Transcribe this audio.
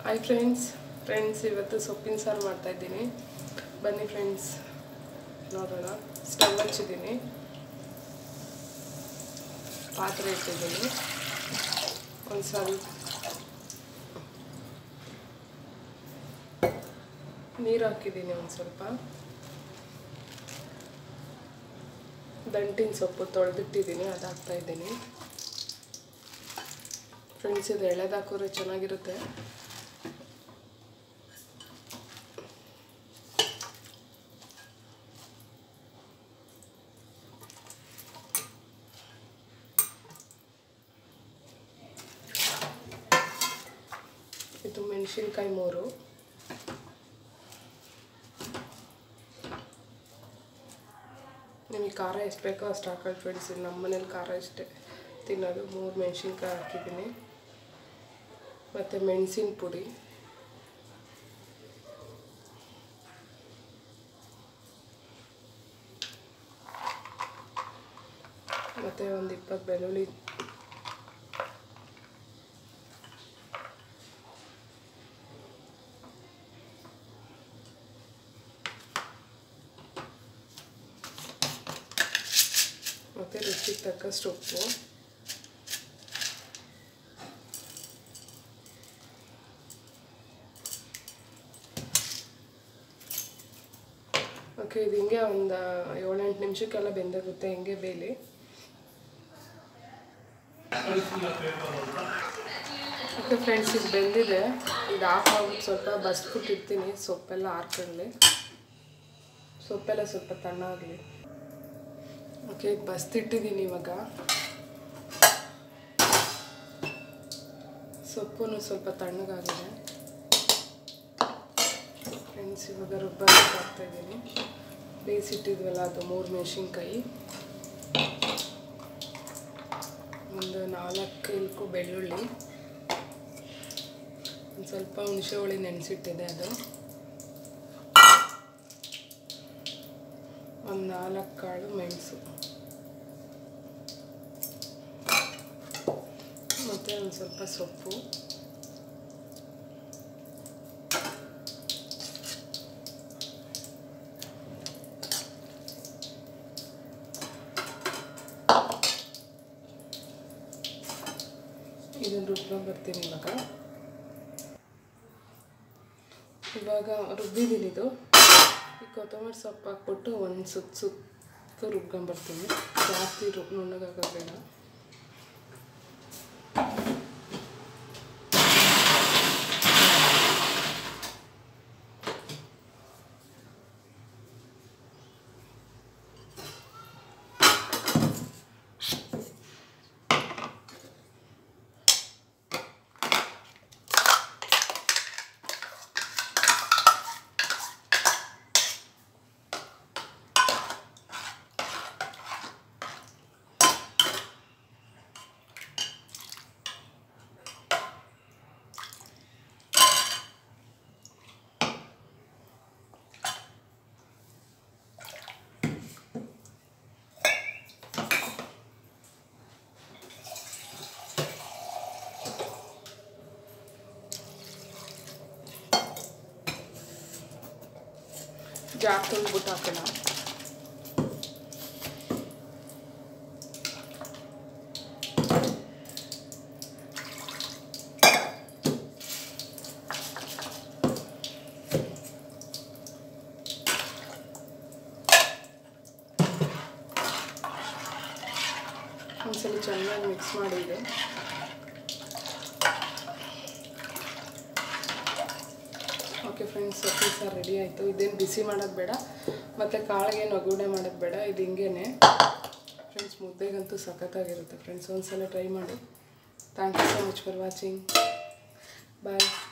hi friends friends ಇವತ್ತು ಸೊಪ್ಪಿನ ಸಾರು ಮಾಡ್ತಾ ಇದ್ದೀನಿ ಬನ್ನಿ ಫ್ರೆಂಡ್ಸ್ ನೋಡೋಣ ಸ್ಟವ್ ಹಚ್ಚಿದ್ದೀನಿ ಪಾತ್ರೆ ಇಟ್ಟಿದ್ದೀನಿ ಒಂದು ಸ್ವಲ್ಪ ನೀರು ಹಾಕಿದ್ದೀನಿ ಒಂದು ಸ್ವಲ್ಪ ದಂಟಿನ ಸೊಪ್ಪು ತೊಳೆದಿಟ್ಟಿದ್ದೀನಿ ಅದು ಹಾಕ್ತಾ ಇದ್ದೀನಿ ಫ್ರೆಂಡ್ಸ್ ಇದು ಎಳೆದು ಹಾಕಿದ್ರೆ ಚೆನ್ನಾಗಿರುತ್ತೆ ಇದು ಮೆಣಸಿನ್ಕಾಯಿ ಮೂರು ನಿಮಗೆ ಖಾರ ಎಷ್ಟು ಬೇಕೋ ಅಷ್ಟು ಹಾಕೊಂಡು ಫ್ರೆಂಡ್ಸ್ ನಮ್ಮ ಮನೇಲಿ ಖಾರ ಇಷ್ಟೇ ತಿನ್ನೋದು ಮೂರು ಮೆಣಸಿನ್ಕಾಯಿ ಹಾಕಿದ್ದೀನಿ ಮತ್ತು ಮೆಣಸಿನ ಪುಡಿ ಮತ್ತು ಒಂದು ಇಪ್ಪತ್ತು ಬೆಳ್ಳುಳ್ಳಿ ಮತ್ತು ರುಚಿಗೆ ತಕ್ಕಷ್ಟು ಉಪ್ಪು ಓಕೆ ಇದು ಹಿಂಗೆ ಒಂದು ಏಳೆಂಟು ನಿಮಿಷಕ್ಕೆಲ್ಲ ಬೆಂದಾಗುತ್ತೆ ಹಿಂಗೆ ಬೇಲಿ ಓಕೆ ಫ್ರೆಂಡ್ಸ್ ಇದು ಬೆಂದಿದೆ ಇದು ಆಫ್ ಆಗ್ಬಿಟ್ಟು ಸ್ವಲ್ಪ ಬಸ್ಬಿಟ್ಟಿರ್ತೀನಿ ಸೊಪ್ಪೆಲ್ಲ ಹಾರ್ಕೊಳ್ಳಿ ಸೊಪ್ಪೆಲ್ಲ ಸ್ವಲ್ಪ ತಣ್ಣಾಗಲಿ ಓಕೆ ಇದು ಬಸ್ತಿಟ್ಟಿದ್ದೀನಿ ಇವಾಗ ಸೊಪ್ಪು ಸ್ವಲ್ಪ ತಣ್ಣಗಾಗಿದೆ ಫ್ರೆಂಡ್ಸ್ ಇವಾಗ ರುಬ್ಬಕ್ಕೆ ಹಾಕ್ತಾಯಿದ್ದೀನಿ ಬೇಯಿಸಿಟ್ಟಿದ್ವಲ್ಲ ಅದು ಮೂರು ಮೆಣಸಿನ್ಕಾಯಿ ಒಂದು ನಾಲ್ಕು ಇಲ್ಕು ಬೆಳ್ಳುಳ್ಳಿ ಒಂದು ಸ್ವಲ್ಪ ಹುಣಸೆ ಹುಳಿ ನೆನೆಸಿಟ್ಟಿದೆ ಅದು ಒಂದು ನಾಲ್ಕು ಕಾಳು ಮೆಣಸು ಮತ್ತು ಒಂದು ಸ್ವಲ್ಪ ಸೊಪ್ಪು ಇದನ್ನು ರುಬ್ಕೊಂಡು ಬರ್ತೀನಿ ಇವಾಗ ಇವಾಗ ರುಬ್ಬಿದ್ದೀನಿ ಇದು ಈ ಕೊತ್ತಂಬರಿ ಸೊಪ್ಪು ಹಾಕ್ಬಿಟ್ಟು ಒಂದು ಸುತ್ತ ಸುತ್ತು ರುಬ್ಕೊಂಬರ್ತೀನಿ ಜಾಸ್ತಿ ರುಬ್ ನುಣ್ಣಗಾಗೋದು ಬೇಡ ಜಾರ್ ತುಂಬಿಟ್ಟು ಹಾಕೋಣ ಒಂದ್ಸಲ ಚೆನ್ನಾಗಿ ಮಿಕ್ಸ್ ಮಾಡಿದೆ ಓಕೆ ಫ್ರೆಂಡ್ಸ್ ಸೊಪ್ಪು ಸಾರು ರೆಡಿ ಆಯಿತು ಇದೇನು ಬಿಸಿ ಮಾಡೋದು ಬೇಡ ಮತ್ತು ಕಾಳಿಗೇನು ಒಗ್ಗರಣೆ ಮಾಡೋದು ಬೇಡ ಇದು ಹಿಂಗೇನೆ ಫ್ರೆಂಡ್ಸ್ ಮುದ್ದೆಗಂತೂ ಸಖತ್ತಾಗಿರುತ್ತೆ ಫ್ರೆಂಡ್ಸ್ ಒಂದ್ಸಲ ಟ್ರೈ ಮಾಡಿ thank you so much for watching bye